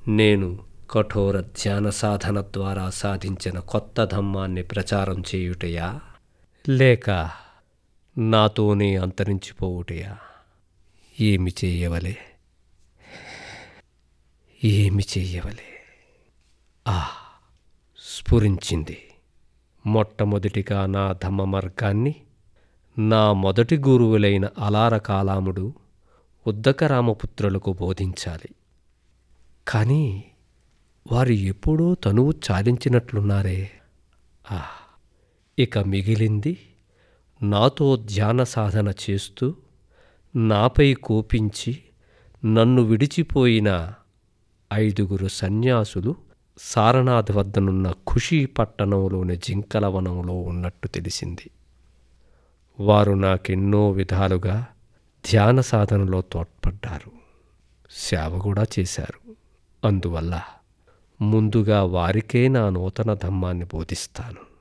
నేను కఠోర ధ్యాన సాధన ద్వారా సాధించిన కొత్త ధమ్మాన్ని ప్రచారం చేయుటయా లేక నాతోనే అంతరించిపోవుటయా ఏమి చేయవలే ఏమి చెయ్యవలే ఆ స్ఫురించింది మొట్టమొదటిగా నా ధమ్మ మార్గాన్ని నా మొదటి గురువులైన అలార కాలాముడు ఉద్దకరామపుత్రులకు బోధించాలి కానీ వారు ఎప్పుడో తనువు చాలించినట్లున్నారే ఆ ఇక మిగిలింది నాతో ధ్యాన సాధన చేస్తూ నాపై కోపించి నన్ను విడిచిపోయిన ఐదుగురు సన్యాసులు సారనాథ్ వద్దనున్న ఖుషీ పట్టణంలోని జింకల వనంలో ఉన్నట్టు తెలిసింది వారు నాకెన్నో విధాలుగా ధ్యాన సాధనలో తోడ్పడ్డారు సేవ కూడా చేశారు అందువల్ల ముందుగా వారికే నా నూతన ధమ్మాన్ని బోధిస్తాను